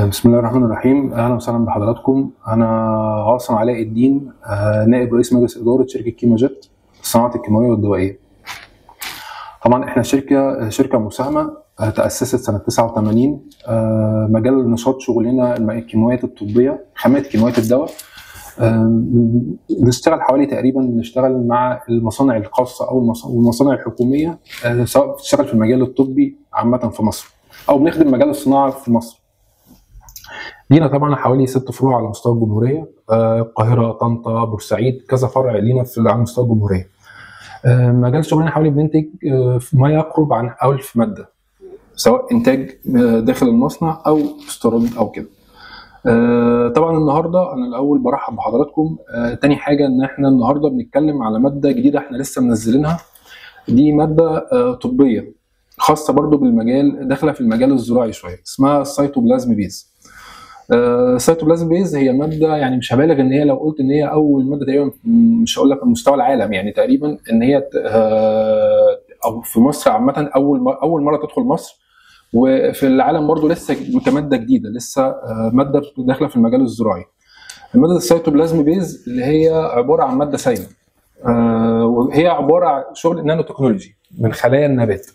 بسم الله الرحمن الرحيم اهلا وسهلا بحضراتكم انا عاصم علاء الدين آه، نائب رئيس مجلس اداره شركه كيما جيت الصناعات الكيماويه والدوائيه طبعا احنا شركه شركه مساهمه آه، تاسست سنه 89 آه، مجال نشاط شغلنا الم- الكيماويات الطبيه خامات كيماويات الدواء آه، بنشتغل حوالي تقريبا بنشتغل مع المصانع الخاصه او المص- والمصانع الحكوميه آه، سواء بتشتغل في المجال الطبي عامه في مصر او بنخدم مجال الصناعه في مصر لينا طبعا حوالي ست فروع على مستوى الجمهوريه آه، القاهره طنطا بورسعيد كذا فرع لينا في على مستوى الجمهوريه آه، مجال شغلنا حوالي بننتج آه، ما يقرب عن 1000 ماده سواء انتاج آه، داخل المصنع او استيراد او كده آه، طبعا النهارده انا الاول برحب بحضراتكم آه، تاني حاجه ان احنا النهارده بنتكلم على ماده جديده احنا لسه منزلينها دي ماده آه، طبيه خاصه برضو بالمجال داخله في المجال الزراعي شويه اسمها السيتوبلازم بيز السيتوبلازم بيز هي ماده يعني مش هبالغ ان هي لو قلت ان هي اول ماده تقريبا مش هقول لك على مستوى العالم يعني تقريبا ان هي ت- آه، او في مصر عامه اول م- اول مره تدخل مصر وفي العالم برضو لسه كماده جديده لسه آه، ماده داخله في المجال الزراعي ماده السيتوبلازم بيز اللي هي عباره عن ماده سايله آه، وهي عباره عن شغل نانو تكنولوجي من خلايا النبات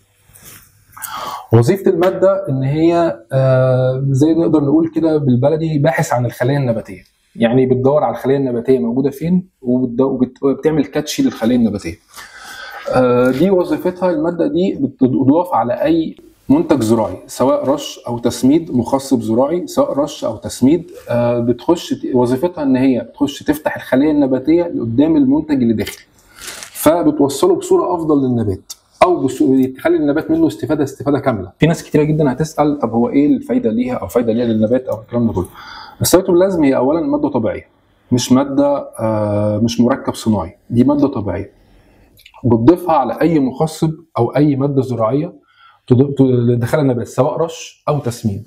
وظيفه الماده ان هي آه، زي نقدر نقول كده بالبلدي باحث عن الخلايا النباتيه يعني بتدور على الخلايا النباتيه موجوده فين وبت- وبت- وبتعمل كاتشي للخلايا النباتيه آه، دي وظيفتها الماده دي بتضاف على اي منتج زراعي سواء رش او تسميد مخصب زراعي سواء رش او تسميد آه، بتخش وظيفتها ان هي بتخش تفتح الخلايا النباتيه قدام المنتج اللي داخل فبتوصله بصوره افضل للنبات او بس- تخلي النبات منه استفاده استفاده كامله في ناس كتيره جدا هتسال طب هو ايه الفايده ليها او فايده ليها للنبات او الكلام ده كله السيتوبلازم هي اولا ماده طبيعيه مش ماده آه، مش مركب صناعي دي ماده طبيعيه بتضيفها على اي مخصب او اي ماده زراعيه تض- تدخلها النبات سواء رش او تسميد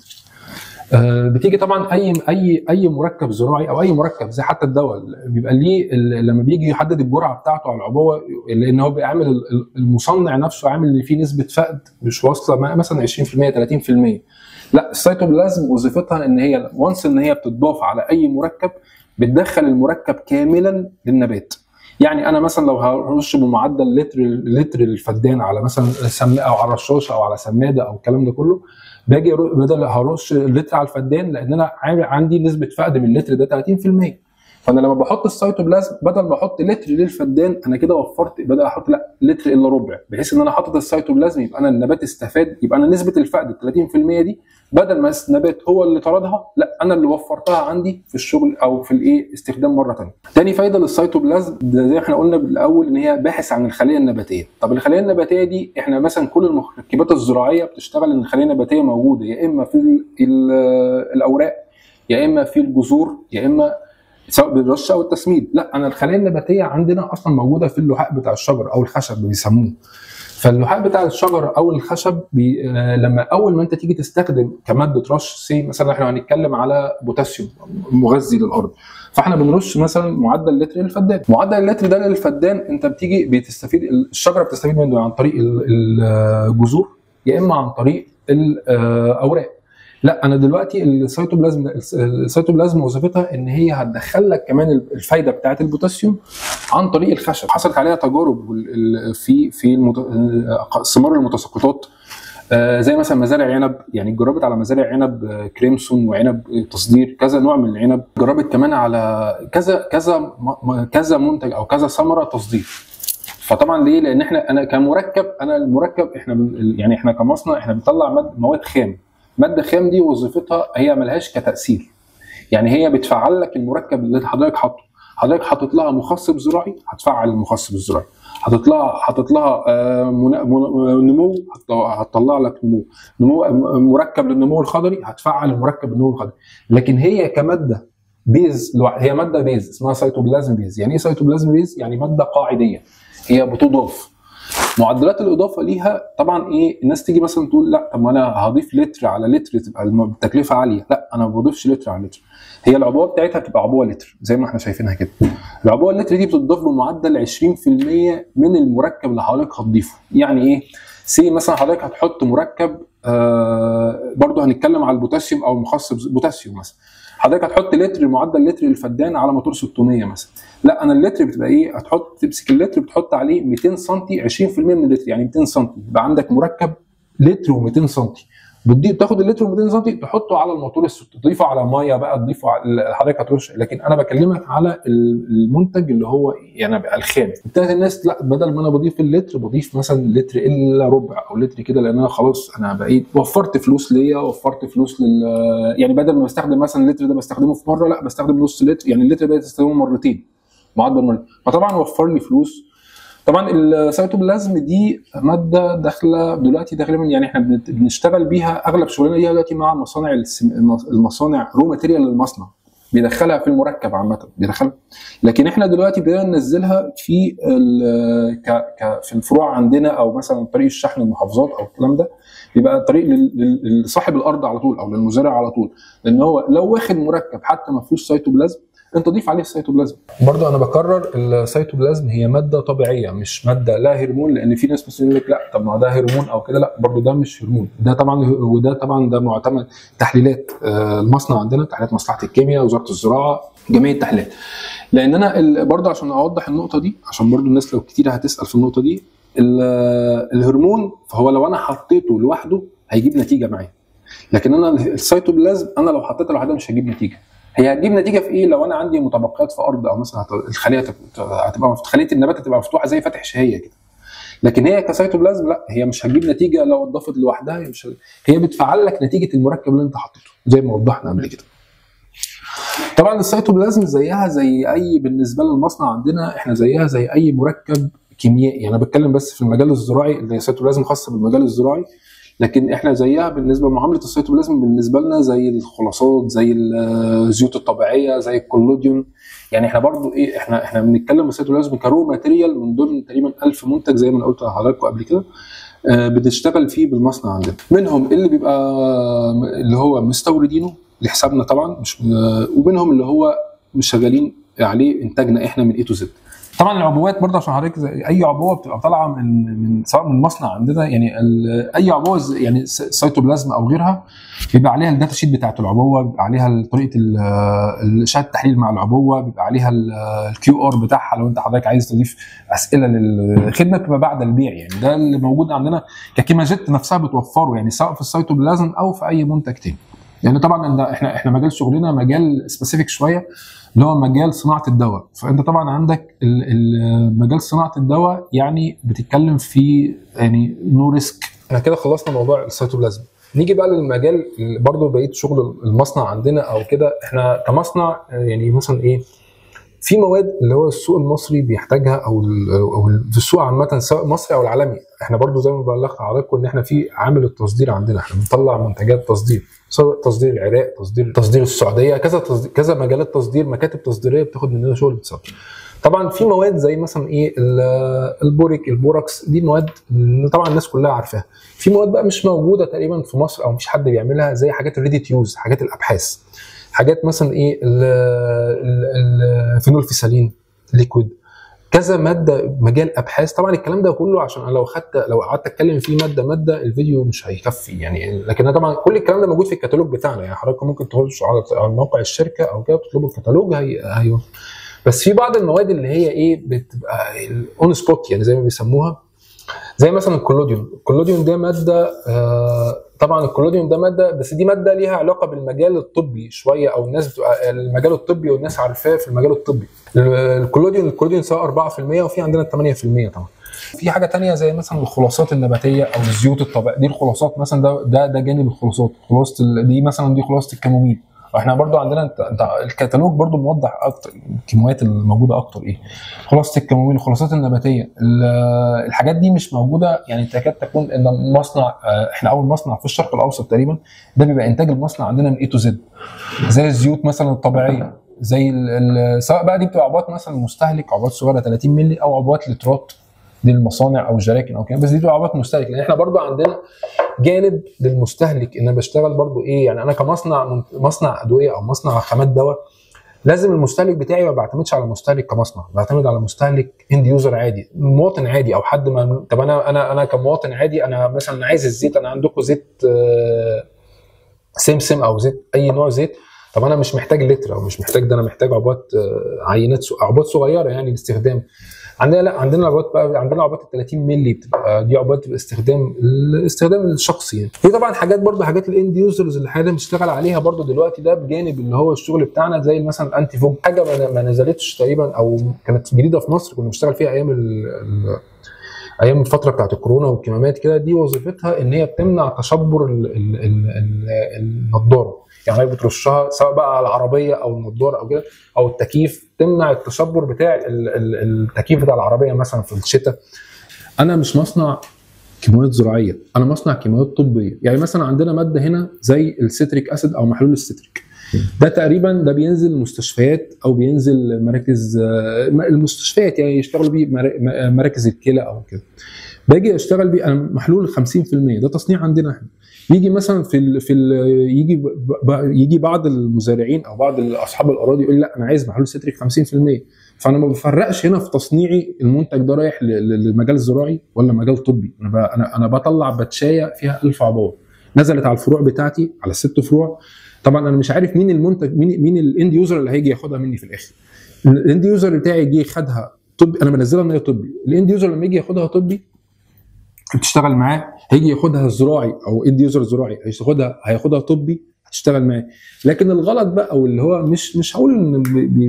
آه، بتيجي طبعا اي اي اي مركب زراعي او اي مركب زي حتى الدواء بيبقى ليه ال- لما بيجي يحدد الجرعه بتاعته على العبوه لان هو بيعمل ال- ال- المصنع نفسه عامل ان في نسبه فقد مش واصله ما- مثلا 20% 30% لا السيتوبلازم وظيفتها ان هي وانس ان هي بتضاف على اي مركب بتدخل المركب كاملا للنبات يعني انا مثلا لو هرش بمعدل لتر لتر الفدان على مثلا سم او على رشاشه او على سماده او الكلام ده كله باجي أرو- بدل هرش لتر على الفدان لان انا عامل- عندي نسبه فقد من اللتر ده 30% فانا لما بحط السيتوبلازم بدل ما احط لتر للفدان انا كده وفرت بدل احط لا لتر الا ربع بحيث ان انا حاطط السيتوبلازم يبقى انا النبات استفاد يبقى انا نسبه الفقد ال 30% دي بدل ما النبات هو اللي طردها لا انا اللي وفرتها عندي في الشغل او في الايه استخدام مره ثانيه. تاني فايده للسيتوبلازم ده زي ما احنا قلنا بالاول ان هي باحث عن الخليه النباتيه. طب الخليه النباتيه دي احنا مثلا كل المركبات الزراعيه بتشتغل ان الخليه النباتيه موجوده يا اما في ال- ال- الاوراق يا اما في الجذور يا اما سواء بالرش او التسميد لا انا الخلايا النباتيه عندنا اصلا موجوده في اللحاء بتاع الشجر او الخشب بيسموه فاللحاء بتاع الشجر او الخشب بي... آه، لما اول ما انت تيجي تستخدم كماده رش سي مثلا احنا هنتكلم على بوتاسيوم مغذي للارض فاحنا بنرش مثلا معدل لتر للفدان معدل اللتر ده للفدان انت بتيجي بتستفيد الشجره بتستفيد منه عن طريق ال- الجذور يا اما عن طريق الاوراق لا انا دلوقتي السيتوبلازم السيتوبلازم وظيفتها ان هي هتدخل لك كمان الفايده بتاعه البوتاسيوم عن طريق الخشب حصلت عليها تجارب وال- ال- في في المت- ثمار المتساقطات آه، زي مثلا مزارع عنب يعني جربت على مزارع عنب آه، كريمسون وعنب تصدير كذا نوع من العنب جربت كمان على كذا كذا م- م- كذا منتج او كذا ثمره تصدير فطبعا ليه؟ لان احنا انا كمركب انا المركب احنا بن يعني احنا كمصنع احنا بنطلع ماد- مواد خام ماده خام دي وظيفتها هي ملهاش كتاثير يعني هي بتفعل لك المركب اللي حضرتك حاطه حضرتك حاطط لها مخصب زراعي هتفعل المخصب الزراعي حاطط لها حاطط لها آه، من- من- نمو هت- هتطلع لك نمو نمو مركب للنمو الخضري هتفعل المركب النمو الخضري لكن هي كماده بيز لوح- هي ماده بيز اسمها سيتوبلازم بيز يعني ايه سيتوبلازم بيز يعني ماده قاعديه هي بتضاف معدلات الاضافه ليها طبعا ايه الناس تيجي مثلا تقول لا طب ما انا هضيف لتر على لتر تبقى الم- التكلفه عاليه لا انا ما بضيفش لتر على لتر هي العبوه بتاعتها بتبقى عبوه لتر زي ما احنا شايفينها كده العبوه اللتر دي بتضاف بمعدل 20% من المركب اللي حضرتك هتضيفه يعني ايه سي مثلا حضرتك هتحط مركب آه برضه هنتكلم على البوتاسيوم او المخصب بوتاسيوم مثلا حضرتك هتحط لتر معدل لتر للفدان على موتور 600 مثلا لا انا اللتر بتبقى ايه هتحط تمسك اللتر بتحط عليه 200 سم 20% من اللتر يعني 200 سم يبقى عندك مركب لتر و200 سم بتضيف تاخد اللتر و200 سم تحطه على الموتور الست تضيفه على ميه بقى تضيفه على حضرتك هترش لكن انا بكلمك على المنتج اللي هو يعني بقى الخام ابتدت الناس لا بدل ما انا بضيف اللتر بضيف مثلا لتر الا ربع او لتر كده لان انا خلاص انا بقيت وفرت فلوس ليا وفرت فلوس لل يعني بدل ما بستخدم مثلا اللتر ده بستخدمه في مره لا بستخدم نص لتر يعني اللتر ده بستخدمه مرتين معدل مرتين فطبعا وفر لي فلوس طبعا السيتوبلازم دي ماده داخله دلوقتي تقريبا يعني احنا بنشتغل بيها اغلب شغلنا ليها دلوقتي مع مصانع المصانع رو ماتيريال للمصنع بيدخلها في المركب عامه بيدخلها لكن احنا دلوقتي بدأنا ننزلها في ك ك في الفروع عندنا او مثلا طريق الشحن المحافظات او الكلام ده بيبقى طريق لصاحب الارض على طول او للمزارع على طول لان هو لو واخد مركب حتى ما فيهوش سيتوبلازم انت ضيف عليه السيتوبلازم برضه انا بكرر السيتوبلازم هي ماده طبيعيه مش ماده لا هرمون لان في ناس مثلا يقول لك لا طب ما ده هرمون او كده لا برضه ده مش هرمون ده طبعا وده طبعا ده معتمد تحليلات المصنع عندنا تحليلات مصلحه الكيمياء وزاره الزراعه جميع التحليلات لان انا برضه عشان اوضح النقطه دي عشان برضه الناس لو كتير هتسال في النقطه دي الهرمون فهو لو انا حطيته لوحده هيجيب نتيجه معايا لكن انا السيتوبلازم انا لو حطيته لوحده مش هيجيب نتيجه هي هتجيب نتيجه في ايه لو انا عندي متبقيات في ارض او مثلا الخليه هتبقى خليه النبات هتبقى مفتوحه زي فاتح شهيه كده لكن هي كسيتوبلازم لا هي مش هتجيب نتيجه لو اتضافت لوحدها هي مش هي بتفعل لك نتيجه المركب اللي انت حطيته زي ما وضحنا قبل كده طبعا السيتوبلازم زيها زي اي بالنسبه للمصنع عندنا احنا زيها زي اي مركب كيميائي يعني انا بتكلم بس في المجال الزراعي اللي السيتوبلازم خاصه بالمجال الزراعي لكن احنا زيها بالنسبه لمعامله السيتوبلازم بالنسبه لنا زي الخلاصات زي الزيوت الطبيعيه زي الكولوديوم يعني احنا برضو ايه احنا احنا بنتكلم السيتوبلازم كرو ماتيريال من ضمن تقريبا 1000 منتج زي ما انا قلت لحضراتكم قبل كده آه بنشتغل فيه بالمصنع عندنا منهم اللي بيبقى اللي هو مستوردينه لحسابنا طبعا مش ومنهم اللي هو مش شغالين عليه انتاجنا احنا من اي تو زد طبعا العبوات برضه عشان حضرتك اي عبوه بتبقى طالعه من من سواء من مصنع عندنا يعني اي عبوه يعني سيتوبلازم او غيرها بيبقى عليها الداتا شيت بتاعت العبوه بيبقى عليها طريقه شهاده التحليل مع العبوه بيبقى عليها الكيو ار بتاعها لو انت حضرتك عايز تضيف اسئله للخدمه بتبقى بعد البيع يعني ده اللي موجود عندنا ككيما جيت نفسها بتوفره يعني سواء في السيتوبلازم او في اي منتج تاني يعني طبعا احنا احنا مجال شغلنا مجال سبيسيفيك شويه اللي هو مجال صناعه الدواء فانت طبعا عندك مجال صناعه الدواء يعني بتتكلم في يعني نو ريسك احنا كده خلصنا موضوع السيتوبلازم نيجي بقى للمجال برضه بقيه شغل المصنع عندنا او كده احنا كمصنع يعني مثلا ايه في مواد اللي هو السوق المصري بيحتاجها او او في السوق عامه سواء مصري او العالمي احنا برضو زي ما بلغت حضراتكم ان احنا في عامل التصدير عندنا احنا بنطلع منتجات تصدير سواء تصدير العراق تصدير تصدير السعوديه كذا تصدير كذا مجالات تصدير مكاتب تصديريه بتاخد مننا شغل بتصدر طبعا في مواد زي مثلا ايه البوريك البوركس دي مواد طبعا الناس كلها عارفاها في مواد بقى مش موجوده تقريبا في مصر او مش حد بيعملها زي حاجات الريدي يوز حاجات الابحاث حاجات مثلا ايه الفينول فيسالين ليكويد كذا ماده مجال ابحاث طبعا الكلام ده كله عشان انا لو خدت لو قعدت اتكلم فيه ماده ماده الفيديو مش هيكفي يعني لكن طبعا كل الكلام ده موجود في الكتالوج بتاعنا يعني حضراتكم ممكن تخشوا على موقع الشركه او كده تطلبوا الكتالوج هي هي بس في بعض المواد اللي هي ايه بتبقى الاون سبوت يعني زي ما بيسموها زي مثلا الكولوديوم الكولوديوم ده ماده آه طبعا الكولوديوم ده ماده بس دي ماده ليها علاقه بالمجال الطبي شويه او الناس بتبقى المجال الطبي والناس عارفاه في المجال الطبي الكولوديوم الكولوديوم سواء 4% وفي عندنا 8% طبعا في حاجه تانية زي مثلا الخلاصات النباتيه او الزيوت الطبيعيه دي الخلاصات مثلا ده ده ده جانب الخلاصات خلاصه دي مثلا دي خلاصه الكموميل واحنا برضو عندنا انت, انت الكتالوج برضو موضح اكتر الكيماويات الموجوده اكتر ايه خلاصه الكموميل الخلاصات النباتيه الحاجات دي مش موجوده يعني تكاد تكون ان مصنع احنا اول مصنع في الشرق الاوسط تقريبا ده بيبقى انتاج المصنع عندنا من اي تو زد زي الزيوت مثلا الطبيعيه زي سواء بقى دي بتبقى عبوات مثلا مستهلك عبوات صغيره 30 مللي او عبوات لترات دي المصانع او الجراكن او كده بس دي بتبقى عبوات مستهلك لان احنا برضو عندنا جانب للمستهلك ان انا بشتغل برضو ايه يعني انا كمصنع مصنع ادويه او مصنع خامات دواء لازم المستهلك بتاعي ما بعتمدش على مستهلك كمصنع بعتمد على مستهلك اند يوزر عادي مواطن عادي او حد ما طب انا انا انا كمواطن عادي انا مثلا عايز الزيت انا عندكم زيت آه، سمسم او زيت اي نوع زيت طب انا مش محتاج لتر او مش محتاج ده انا محتاج عبوات آه، عينات عبوات صغيره يعني لاستخدام عندنا لا عندنا عبوات بقى عندنا عبوات ال 30 مللي بتبقى دي عبوات بتبقى استخدام الاستخدام الشخصي يعني في طبعا حاجات برضه حاجات الاند يوزرز اللي حاليا بنشتغل عليها برضه دلوقتي ده بجانب اللي هو الشغل بتاعنا زي مثلا الانتي فوج حاجه ما نزلتش تقريبا او كانت جديده في مصر كنا بنشتغل فيها ايام ال ايام الفتره بتاعت الكورونا والكمامات كده دي وظيفتها ان هي بتمنع تشبر النضاره يعني هي بترشها سواء بقى على العربيه او النضاره او كده او التكييف تمنع التشبر بتاع التكييف بتاع العربيه مثلا في الشتاء انا مش مصنع كيماويات زراعيه انا مصنع كيماويات طبيه يعني مثلا عندنا ماده هنا زي الستريك اسيد او محلول الستريك ده تقريبا ده بينزل المستشفيات او بينزل مراكز المستشفيات يعني يشتغلوا بيه مراكز الكلى او كده باجي اشتغل بيه انا محلول 50% ده تصنيع عندنا احنا يجي مثلا في ال في ال يجي يجي بعض المزارعين او بعض اصحاب الاراضي يقول لا انا عايز محلول ستريك 50% فانا ما بفرقش هنا في تصنيعي المنتج ده رايح للمجال الزراعي ولا مجال طبي انا انا انا بطلع باتشايه فيها 1000 عبوه نزلت على الفروع بتاعتي على الست فروع طبعا انا مش عارف مين المنتج مين مين الاند يوزر اللي هيجي ياخدها مني في الاخر الاند يوزر بتاعي جه خدها طبي انا بنزلها ان هي طبي الاند يوزر لما يجي ياخدها طبي بتشتغل معاه هيجي ياخدها زراعي او اند يوزر زراعي هياخدها هياخدها طبي هتشتغل معاه لكن الغلط بقى او اللي هو مش مش هقول ان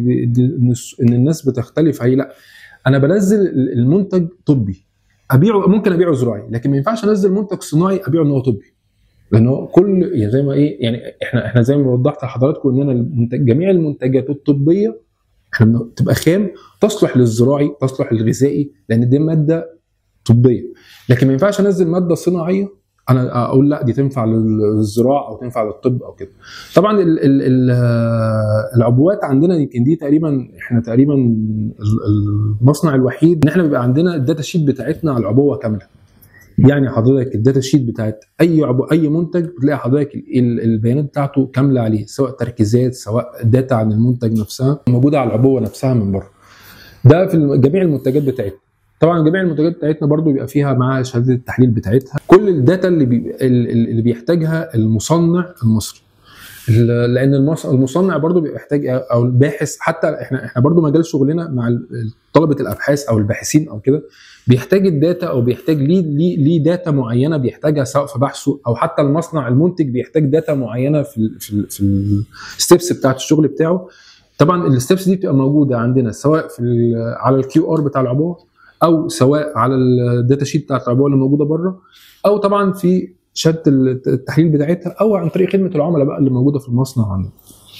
ان الناس بتختلف هي لا انا بنزل المنتج طبي ابيعه ممكن ابيعه زراعي لكن ما ينفعش انزل منتج صناعي ابيعه ان هو طبي لانه كل يعني زي ما ايه يعني احنا احنا زي ما وضحت لحضراتكم ان انا جميع المنتجات الطبيه احنا بتبقى خام تصلح للزراعي تصلح للغذائي لان دي ماده طبيه لكن ما ينفعش انزل ماده صناعيه انا اقول لا دي تنفع للزراعه او تنفع للطب او كده طبعا ال ال ال العبوات عندنا يمكن دي تقريبا احنا تقريبا المصنع الوحيد ان احنا بيبقى عندنا الداتا شيت بتاعتنا على العبوه كامله يعني حضرتك الداتا شيت بتاعت اي عبو اي منتج بتلاقي حضرتك البيانات بتاعته كامله عليه سواء تركيزات سواء داتا عن المنتج نفسها موجوده على العبوه نفسها من بره ده في جميع المنتجات بتاعتنا طبعا جميع المنتجات بتاعتنا برضو بيبقى فيها معاها شهاده التحليل بتاعتها كل الداتا اللي بي اللي بيحتاجها المصنع المصري لان المصنع برضو بيبقى محتاج او الباحث حتى احنا احنا برضو مجال شغلنا مع طلبه الابحاث او الباحثين او كده بيحتاج الداتا او بيحتاج ليه ليه ليه داتا معينه بيحتاجها سواء في بحثه او حتى المصنع المنتج بيحتاج داتا معينه في ال في ال في الستبس بتاعت الشغل بتاعه طبعا الستبس دي بتبقى موجوده عندنا سواء في على الكيو ار بتاع العبوه او سواء على الداتا شيت بتاعت العبوه اللي موجوده بره او طبعا في شهاده التحليل بتاعتها او عن طريق خدمه العملاء بقى اللي موجوده في المصنع عندنا.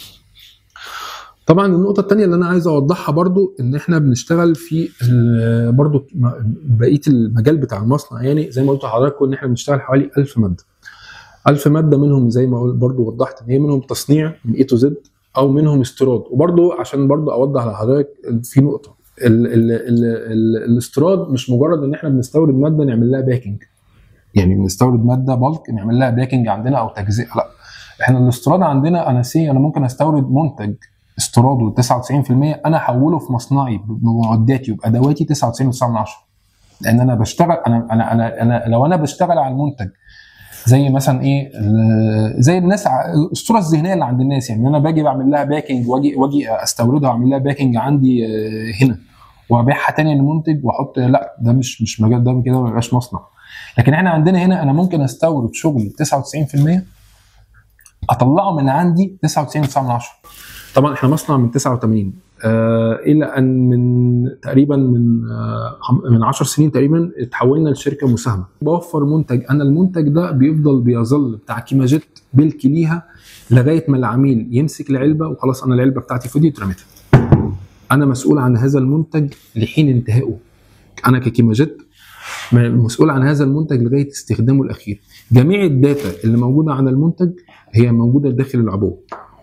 طبعا النقطه الثانيه اللي انا عايز اوضحها برضو ان احنا بنشتغل في برضو بقيه المجال بتاع المصنع يعني زي ما قلت لحضراتكم ان احنا بنشتغل حوالي 1000 ماده 1000 ماده منهم زي ما برضو وضحت ان هي منهم تصنيع من اي تو زد او منهم استيراد وبرضو عشان برضو اوضح لحضرتك في نقطه ال ال ال ال الاستيراد مش مجرد ان احنا بنستورد ماده نعمل لها باكينج يعني بنستورد ماده بالك نعمل لها باكينج عندنا او تجزئه لا احنا الاستيراد عندنا انا سي انا ممكن استورد منتج استيراده 99% انا احوله في مصنعي بمعداتي وبادواتي 99.9 لان انا بشتغل انا انا انا, أنا لو انا بشتغل على المنتج زي مثلا ايه زي الناس الصوره الذهنيه اللي عند الناس يعني انا باجي بعمل لها باكينج واجي واجي استوردها واعمل لها باكينج عندي هنا وابيعها تاني للمنتج واحط لا ده مش مش مجال ده كده ما يبقاش مصنع لكن احنا عندنا هنا انا ممكن استورد شغل 99% اطلعه من عندي 99.9 طبعا احنا مصنع من 89 آه الى ان من تقريبا من آه من 10 سنين تقريبا اتحولنا لشركه مساهمه بوفر منتج انا المنتج ده بيفضل بيظل بتاع كيماجيت ملك ليها لغايه ما العميل يمسك العلبه وخلاص انا العلبه بتاعتي فضيت رميتها انا مسؤول عن هذا المنتج لحين انتهائه انا ككيماجيت مسؤول عن هذا المنتج لغايه استخدامه الاخير جميع الداتا اللي موجوده عن المنتج هي موجوده داخل العبوه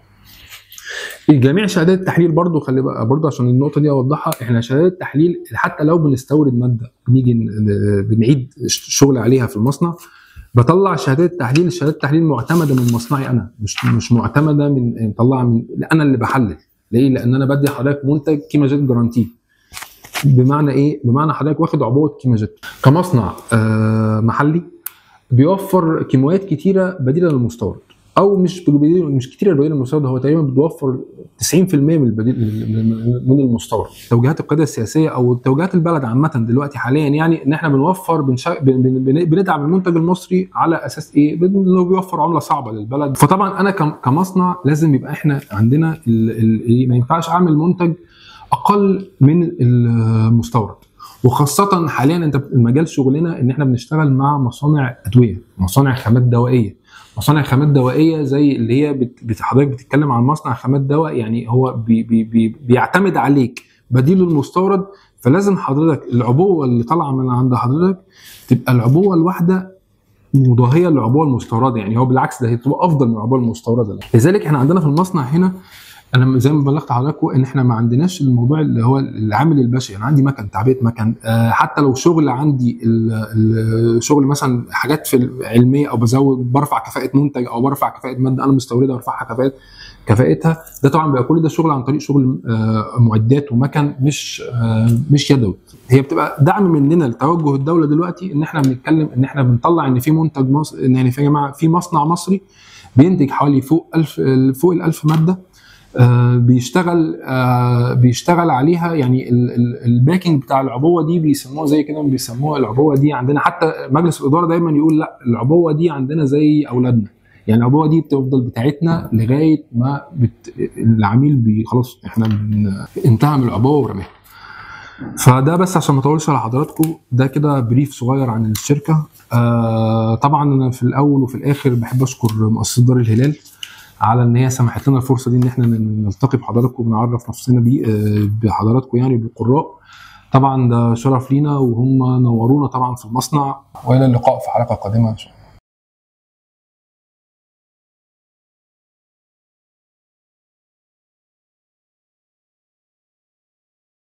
جميع شهادات التحليل برضو خلي بقى برضو عشان النقطه دي اوضحها احنا شهادات التحليل حتى لو بنستورد ماده بنيجي بنعيد شغل عليها في المصنع بطلع شهادات التحليل شهادات التحليل معتمده من مصنعي انا مش مش معتمده من مطلعه من انا اللي بحلل ليه؟ لان انا بدي حضرتك منتج كيما جيت جارانتي بمعنى ايه؟ بمعنى حضرتك واخد عبوه كيما جيت كمصنع آه محلي بيوفر كيماويات كتيره بديله للمستورد او مش بديل مش كتير بديل للمستورد هو تقريبا بتوفر 90% من البديل من المستورد توجيهات القياده السياسيه او توجيهات البلد عامه دلوقتي حاليا يعني ان احنا بنوفر بنشا... بن... بن... بندعم المنتج المصري على اساس ايه؟ انه بيوفر عمله صعبه للبلد فطبعا انا كمصنع لازم يبقى احنا عندنا ال... ال... إيه؟ ما ينفعش اعمل منتج اقل من المستورد وخاصة حاليا انت المجال شغلنا ان احنا بنشتغل مع مصانع ادوية، مصانع خامات دوائية. مصانع خامات دوائية زي اللي هي بت... حضرتك بتتكلم عن مصنع خامات دواء يعني هو بي... بي... بي... بيعتمد عليك بديل المستورد فلازم حضرتك العبوة اللي طالعة من عند حضرتك تبقى العبوة الواحدة مضاهية للعبوة المستوردة يعني هو بالعكس ده هي تبقى افضل من العبوة المستوردة لذلك احنا عندنا في المصنع هنا انا زي ما بلغت حضراتكم ان احنا ما عندناش الموضوع اللي هو العامل البشري انا عندي مكن تعبئه مكن آه حتى لو شغل عندي الشغل مثلا حاجات في علميه او بزود برفع كفاءه منتج او برفع كفاءه ماده انا مستوردها وارفعها كفاءه كفاءتها ده طبعا بيبقى كل ده شغل عن طريق شغل آه معدات ومكن مش آه مش يدوي هي بتبقى دعم مننا لتوجه الدوله دلوقتي ان احنا بنتكلم ان احنا بنطلع ان في منتج مصري ان يعني في يا جماعه في مصنع مصري بينتج حوالي فوق 1000 فوق ال 1000 ماده آه بيشتغل آه بيشتغل عليها يعني الباكينج بتاع العبوه دي بيسموها زي كده بيسموها العبوه دي عندنا حتى مجلس الاداره دايما يقول لا العبوه دي عندنا زي اولادنا يعني العبوه دي بتفضل بتاعتنا لغايه ما بت... العميل بي خلاص احنا انتهى من العبوه ورماها فده بس عشان ما اطولش على حضراتكم ده كده بريف صغير عن الشركه آه طبعا انا في الاول وفي الاخر بحب اشكر مؤسسه دار الهلال على ان هي سمحت لنا الفرصه دي ان احنا نلتقي بحضراتكم ونعرف نفسنا بيه بحضراتكم يعني بالقراء طبعا ده شرف لينا وهم نورونا طبعا في المصنع والى اللقاء في حلقه قادمه ان شاء الله